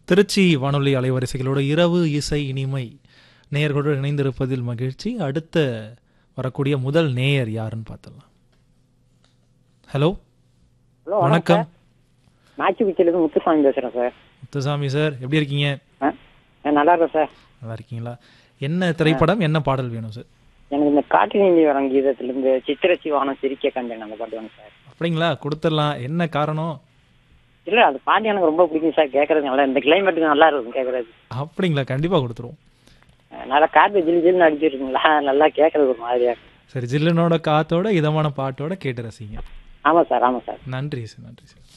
திருச்சி வானொலி அலைவரிசைகளோட இரவு இசை இனிமை நேயர்களோடு இணைந்திருப்பதில் மகிழ்ச்சி அடுத்த வரக்கூடிய முதல் நேயர் யாருன்னு பார்த்துடலாம் ஹலோ ஹலோ வணக்கம் நாச்சிக்குச்சியிலிருந்து முத்துசாமி பேசுறேன் சார் முத்துசாமி சார் எப்படி இருக்கீங்க ஆ ஆ, நல்லா இருக்கேன் சார் நல்லா இருக்கீங்களா என்ன திரைப்படம் என்ன பாடல் வேணும் சார் எனக்கு இந்த காட்டு நீந்தி வரம் கீதத்திலிருந்து சித்திரச்சி வானம் சிரிக்க கண்டேன் அந்த பாட்டு வேணும் சார் அப்படிங்களா கொடுத்துடலாம் என்ன காரணம் இல்ல அது பாட்டு எனக்கு ரொம்ப பிடிக்கும் சார் கேட்கறது நல்லா இந்த கிளைமேட்டுக்கு நல்லா இருக்கும் கேட்கறது அப்படிங்களா கண்டிப்பாக கொடுத்துருவோம் நல்லா காற்று ஜில் ஜில்னு அடிச்சிருக்குங்களா நல்லா கேட்கறது ஒரு மாதிரியா இருக்கும். சரி ஜில்லுனோட காத்தோட இதமான பாட்டோட கேட்டு ரசிங்க ஆமா சார் ஆமா சார் நன்றி சார் நன்றி சார்